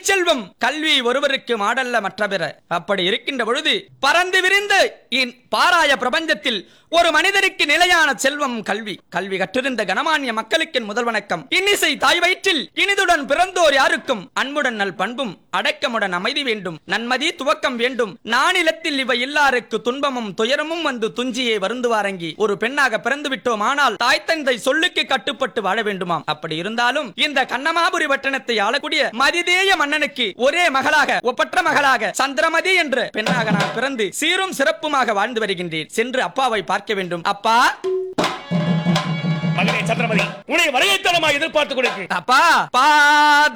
தனிச்செல்வம் கல்வி ஒருவருக்கு மாடல்ல மற்ற பிற அப்படி இருக்கின்ற பொழுது பறந்து விரிந்த இன் பாராய பிரபஞ்சத்தில் ஒரு மனிதருக்கு நிலையான செல்வம் கல்வி கல்வி கற்றிருந்த கனமானிய மக்களுக்கு என் முதல் வணக்கம் இன்னிசை தாய் வயிற்றில் இனிதுடன் பிறந்தோர் யாருக்கும் அன்புடன் நல் பண்பும் அடக்கமுடன் அமைதி வேண்டும் நன்மதி துவக்கம் வேண்டும் நானிலத்தில் இவை எல்லாருக்கு துன்பமும் துயரமும் வந்து துஞ்சியே வருந்துவாரங்கி ஒரு பெண்ணாக பிறந்து விட்டோம் ஆனால் தாய் தந்தை சொல்லுக்கு கட்டுப்பட்டு வாழ வேண்டுமாம் அப்படி இருந்தாலும் இந்த கண்ணமாபுரி பட்டணத்தை ஆளக்கூடிய மதிதேய மன்னனுக்கு ஒரே மகளாக ஒப்பற்ற மகளாக சந்திரமதி என்ற பெண்ணாக நான் பிறந்து சீரும் சிறப்புமாக வாழ்ந்து வருகின்றேன் சென்று அப்பாவை பார்க்க வேண்டும் அப்பா மகனே சந்திரமதி உன்னை வரையத்தனமாக எதிர்பார்த்துக் கொண்டிருக்கிறேன் அப்பா பா